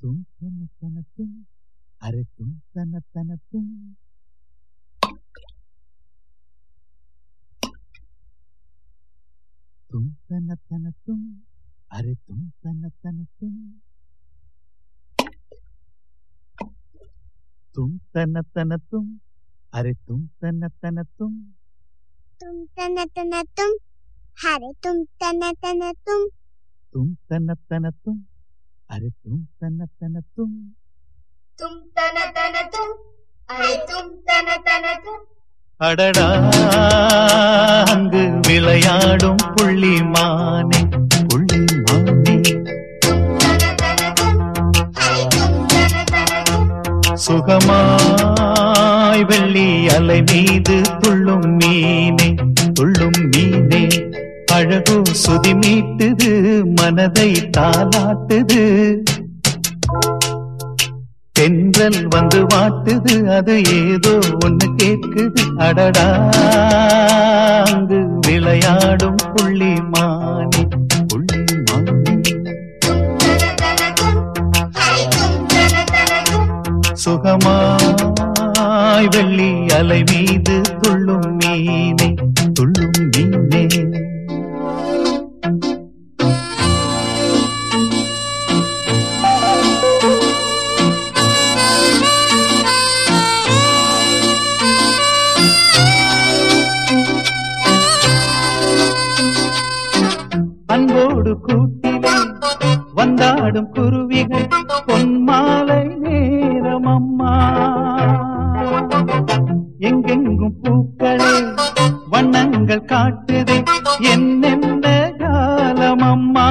தும் தன தன தும் அரே தும் தன தன தும் தும் தன தன தும் அரே தும் தன தன தும் தும் தன தன தும் அரே தும் தன தன தும் तुम तन तन तुम हरे तुम तन तन तुम தும் தன தன தும் அரே தும் தன தன தும் तुम तन तन तुम अरे तुम तन तन तुम அடடா அங்கு விளையாடும் புள்ளி மானே புள்ளி மானே तन तन तुम अरे तुम तन तन तुम சுகமாய் வெள்ளி அலை மீது துள்ளும் மீனே துள்ளும் மீனே அழகோ சுதி மீட்டுது மனதை தாலாட்டுது தென்றல் வந்து வாட்டுது அது ஏதோ ஒண்ணு கேட்குது அடடா அங்கு விளையாடும் புள்ளி மானே புள்ளி மானே तन तन तुम अरे तुम तन तन तुम சுகமாய் வெள்ளி அலை மீது துள்ளும் மீனே துள்ளும் மீனே அன்போடு கூட்டிலே வந்தாடும் குருவிகள் பொன்மாலை நேரம் அம்மா எங்கெங்கும் பூக்களே வண்ணங்கள் காட்டுதே என்னென்ன காலம் அம்மா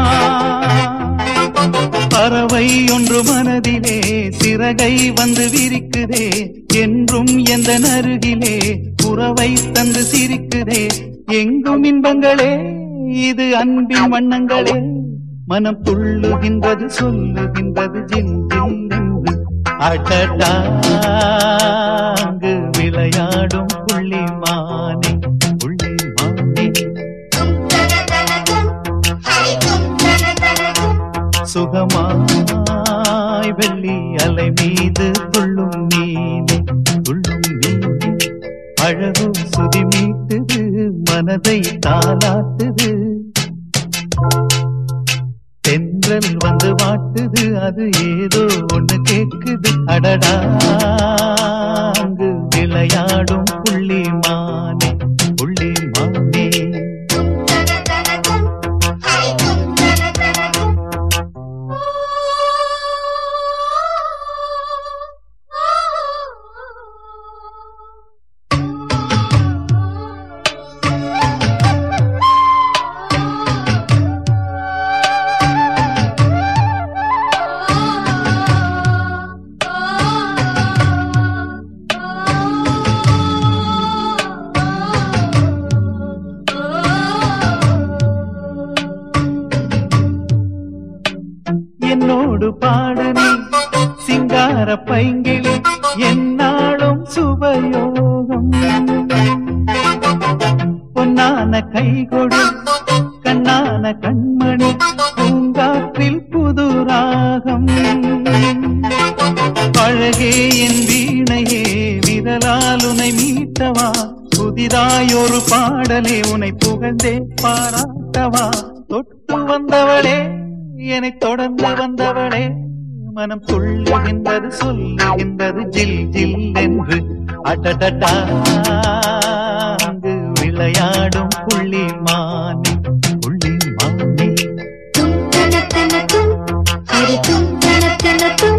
பறவை ஒன்று மனதிலே சிறகை வந்து விரிக்குதே என்றும் எந்த நருகிலே உறவை தந்து சிரிக்குதே எங்கும் இன்பங்களே இது அன்பின் வண்ணங்களே மனம் துள்ளுகின்றது சொல்லுகின்றது ஜில் ஜில் என்று அடடா அங்கு விளையாடும் புள்ளி மானே புள்ளி மானே तुम तन तन तुम अरे तुम तन तन तुम சுகமாய் வெள்ளி அலை மீது துள்ளும் மீனே துள்ளும் மீனே அழகும் சுதி மீட்டுது மனதை தாளாட்டுது தென்றல் வந்து வாட்டுது அது ஏதோ ஒண்ணு கேக்குது அடடா அங்கு விளையாடும் புள்ளி மானே புள்ளி மானே तन तन तुम अरे तुम तन तन तुम என்னோடு பாடு நீ சிங்கார பைங்கிளி என்னாலும் சுபயோகம் பொன்னான கைகொடு கண்ணான கண்மணி பூங்காற்றில் புது ராகம் அழகே என் வீணையே விரலால் உனை மீட்டவா புதிதாயொரு பாடலே உனை புகழ்ந்தே பாராட்டவா தொட்டு வந்தவளே என்னை தொடர்ந்து வந்தவளே மனம் துள்ளுகின்றது சொல்லுகின்றது ஜில் ஜில் என்று அடடடா அங்கு விளையாடும் புள்ளி மானே புள்ளி மானே तुम तन तन तुम अरे तुम तन तन तुम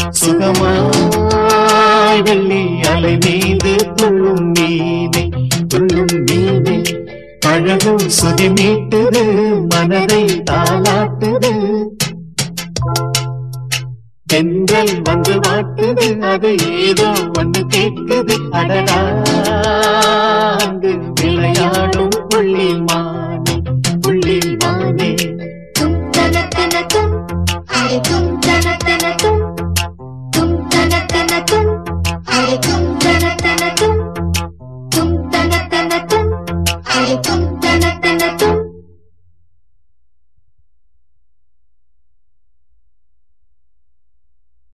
சுகமாய் வெள்ளி அலை மீது துள்ளும் மீனே துள்ளும் மீனே அழகும் சுதி மீட்டுது மனதை தாளாட்டுது தென்றல் வந்து வாட்டுது அது ஏதோ ஒன்று கேட்குது அடடா அங்கு விளையாடும் புள்ளி மானே புள்ளி மானே